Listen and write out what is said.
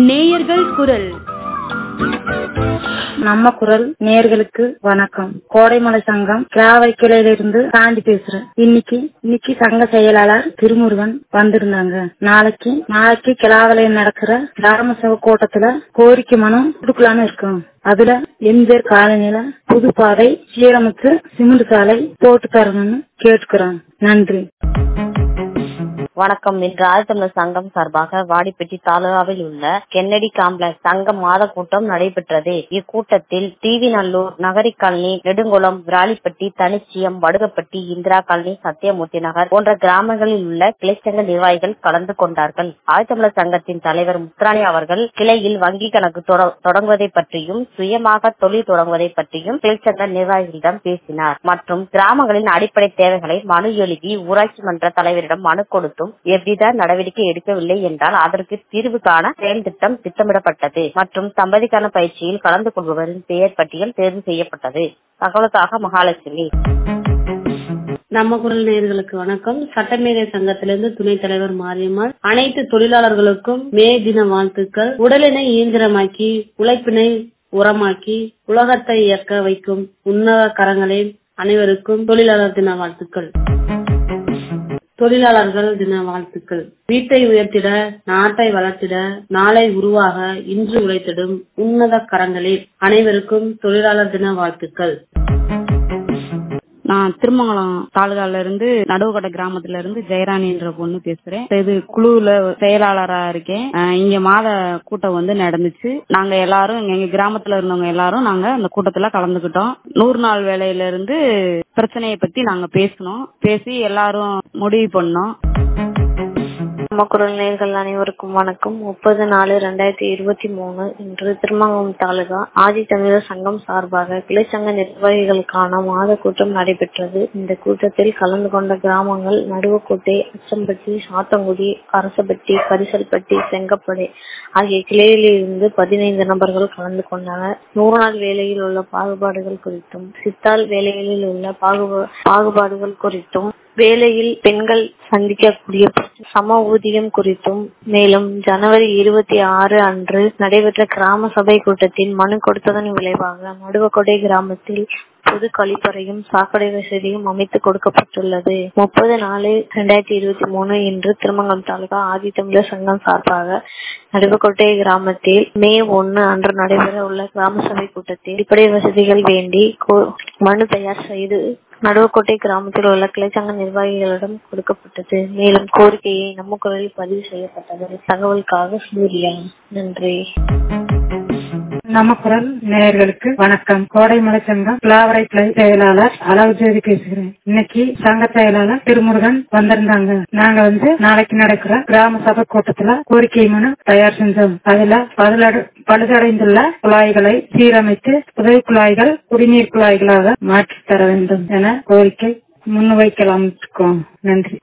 நேயர்கள் குரல் நம்ம குரல் நேர்களுக்கு வணக்கம் கோடைமலை சங்கம் கிராவை கிளையிலிருந்து சாந்தி பேசுறேன் இன்னைக்கு இன்னைக்கு சங்க செயலாளர் திருமுருகன் வந்திருந்தாங்க நாளைக்கு நாளைக்கு கிளாவலையில் நடக்கிற கிராம சபை கூட்டத்துல கோரிக்கை மனம் கொடுக்கலான்னு இருக்கோம் அதுல எம்பேர் காலனில புது பாதை சீரமைச்சு சிமெண்ட் சாலை போட்டு தரணும்னு கேட்டுக்கிறோம் நன்றி வணக்கம் இன்று ஆழ்த்தமிழர் சங்கம் சார்பாக வாடிப்பட்டி தாலுகாவில் உள்ள கென்னடி காம்ப்ளெக்ஸ் சங்க மாத கூட்டம் நடைபெற்றது இக்கூட்டத்தில் தீவிநல்லூர் நகரி காலனி நெடுங்குளம் விராலிப்பட்டி தனிச்சியம் வடுகப்பட்டி இந்திரா காலனி சத்தியமூர்த்தி நகர் போன்ற கிராமங்களில் உள்ள கிளைச்சங்க நிர்வாகிகள் கலந்து கொண்டார்கள் ஆழ்த்தமிழர் சங்கத்தின் தலைவர் முத்ராணி அவர்கள் கிளையில் வங்கி கணக்கு தொட- தொடங்குவதை பற்றியும் சுயமாக தொழில் தொடங்குவதை பற்றியும் கிளைச்சங்க நிர்வாகிகளிடம் பேசினார் மற்றும் கிராமங்களின் அடிப்படை தேவைகளை மனு எழுதி ஊராட்சி மன்ற தலைவரிடம் மனு கொடுத்தும் எவ்வித நடவடிக்கை எடுக்கவில்லை என்றால் அதற்கு தீர்வு காண செயல் திட்டம் திட்டமிடப்பட்டது மற்றும் தம்பதிக்கான பயிற்சியில் கலந்து கொள்பவரின் பெயர் பட்டியல் தேர்வு செய்யப்பட்டது தகவலுக்காக மகாலட்சுமி நம்ம குரல் நேயர்களுக்கு வணக்கம் சட்டமேதை சங்கத்திலிருந்து துணைத் தலைவர் மாரியம்மாள் அனைத்து தொழிலாளர்களுக்கும் மே தின வாழ்த்துக்கள் உடலினை இயந்திரமாக்கி உழைப்பினை உரமாக்கி உலகத்தை இயக்க வைக்கும் உன்னத கரங்களே அனைவருக்கும் தொழிலாளர் தின வாழ்த்துக்கள் தொழிலாளர்கள் தின வாழ்த்துக்கள் வீட்டை உயர்த்திட நாட்டை வளர்த்திட நாளை உருவாக இன்று உழைத்திடும் உன்னத கரங்களே அனைவருக்கும் தொழிலாளர் தின வாழ்த்துக்கள் நான் திருமங்கலம் தாலுகால இருந்து நடுவுக்கடை கிராமத்துல இருந்து ஜெயராணி என்ற பொண்ணு பேசுறேன் இது குழுவுல செயலாளரா இருக்கேன் அஹ் இங்க மாத கூட்டம் வந்து நடந்துச்சு நாங்க எல்லாரும் எங்க- எங்க கிராமத்துல இருந்தவங்க எல்லாரும் நாங்க அந்த கூட்டத்துல கலந்துக்கிட்டோம் நூறு நாள் வேலையில இருந்து பிரச்சனையை பத்தி நாங்க பேசினோம் பேசி எல்லாரும் முடிவு பண்ணோம் நம்ம குரல் நேர்கள் அனைவருக்கும் வணக்கம் முப்பது நாலு ரெண்டாயிரத்தி இருபத்தி மூணு இன்று திருமங்கலம் தாலுகா ஆதி தமிழர் சங்கம் சார்பாக கிளைச்சங்க நிர்வாகிகளுக்கான மாத கூட்டம் நடைபெற்றது இந்த கூட்டத்தில் கலந்து கொண்ட கிராமங்கள் நடுவக்கோட்டை அச்சம்பட்டி சாத்தங்குடி அரசப்பட்டி பரிசல்பட்டி செங்கப்படை ஆகிய கிளையிலிருந்து பதினைந்து நபர்கள் கலந்து கொண்டனர் நூறு நாள் வேலையில் உள்ள பாகுபாடுகள் குறித்தும் சித்தால் வேலைகளில் உள்ள பாகுபா- பாகுபாடுகள் குறித்தும் வேலையில் பெண்கள் சந்திக்கக்கூடிய பிரச்சனை, சம ஊதியம் குறித்தும் மேலும் ஜனவரி இருபத்தி ஆறு அன்று நடைபெற்ற கிராம சபை கூட்டத்தில் மனு கொடுத்ததன் விளைவாக நடுவக்கொடை கிராமத்தில் பொது கழிப்பறையும் சாக்கடை வசதியும் அமைத்து கொடுக்கப்பட்டுள்ளது முப்பது நாலு ரெண்டாயிரத்தி இருபத்தி மூணு இன்று திருமங்கலம் தாலுகா ஆதித்தமிழர் சங்கம் சார்பாக நடுவக்கோட்டை கிராமத்தில் மே ஒன்னு அன்று நடைபெற உள்ள கிராம சபை கூட்டத்தில் அடிப்படை வசதிகள் வேண்டி கோ- மனு தயார் செய்து நடுவக்கோட்டை கிராமத்தில் உள்ள கிளைச்சங்க நிர்வாகிகளிடம் கொடுக்கப்பட்டது மேலும் கோரிக்கையை நம்ம குரலில் பதிவு செய்யப்பட்டது தகவலுக்காக சூர்யா நன்றி நம்ம குரல் நேயர்களுக்கு வணக்கம் கோடைமலை சங்கம் பிளாவரை பிளை செயலாளர் அளவுஜோதி பேசுகிறேன் இன்னைக்கு சங்க செயலாளர் திருமுருகன் வந்திருந்தாங்க நாங்க வந்து நாளைக்கு நடக்கிற கிராம சபை கூட்டத்துல கோரிக்கை மனு தயார் செஞ்சோம் அதுல பழுதடை- பழுதடைந்துள்ள குழாய்களை சீரமைத்து உதவி குழாய்கள் குடிநீர் குழாய்களாக மாற்றித் தர வேண்டும் என கோரிக்கை முன்வைக்கலாம் நன்றி